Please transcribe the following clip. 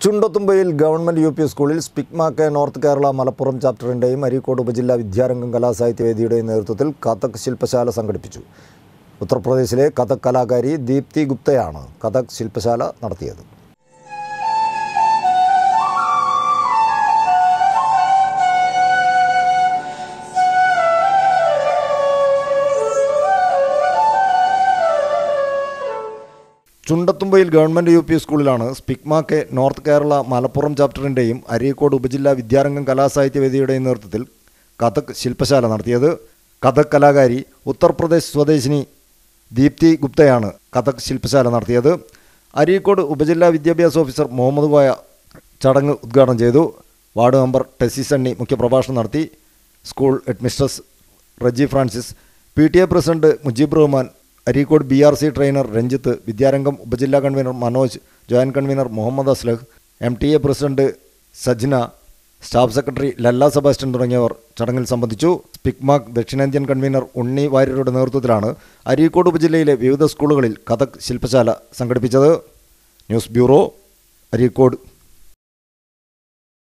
ചുണ്ടത്തുമ്പയിൽ government U P സ്കൂളിൽ SPIC MACAY north Kerala Malappuram ചാപ്റ്ററിൻ്റെയും അരീക്കോട് ഉപജില്ലാ വിദ്യാരംഗം കലാസാഹിത്യവേദിയുടെയും നേതൃത്വത്തിൽ കഥക് ശില്പശാല സംഘടിപ്പിച്ചു ഉത്തർപ്രദേശിലെ കഥക് കലാകാരി ദീപ്തി ഗുപ്തയാണ് കഥക് ശില്പശാല നടത്തിയത് ചുണ്ടത്തുമ്പയിൽ ഗവൺമെൻറ് യു പി സ്കൂളിലാണ് സ്പിക്മാക്കെ നോർത്ത് കേരള മലപ്പുറം ചാപ്റ്ററിൻ്റെയും അരീക്കോട് ഉപജില്ലാ വിദ്യാരംഗം കലാസാഹിത്യവേദിയുടെയും നേതൃത്വത്തിൽ കഥക് ശില്പശാല നടത്തിയത് കഥക് കലാകാരി ഉത്തർപ്രദേശ് സ്വദേശിനി ദീപ്തി ഗുപ്തയാണ് കഥക് ശില്പശാല നടത്തിയത് അരീക്കോട് ഉപജില്ലാ വിദ്യാഭ്യാസ ഓഫീസർ മുഹമ്മദ് കോയ ചടങ്ങ് ഉദ്ഘാടനം ചെയ്തു വാർഡ് മെമ്പർ ടെസി സണ്ണി മുഖ്യപ്രഭാഷണം നടത്തി school headmistress Reji Francis P T A president Mujeeb Rahman Areekode B R C trainer Ranjith Vidyarangam ഉപജില്ലാ convener Manoj joint convener Muhammed Aslah M T A president Sajna staff secretary Lalla Sebastian തുടങ്ങിയവർ ചടങ്ങിൽ സംബന്ധിച്ചു സ്പിക്മാക് ദക്ഷിണേന്ത്യൻ കൺവീനർ ഉണ്ണി വാര്യരുടെ നേതൃത്വത്തിലാണ് അരീക്കോട് ഉപജില്ലയിലെ വിവിധ സ്കൂളുകളിൽ കഥക് ശില്പശാല സംഘടിപ്പിച്ചത് ന്യൂസ് ബ്യൂറോ അരീക്കോട്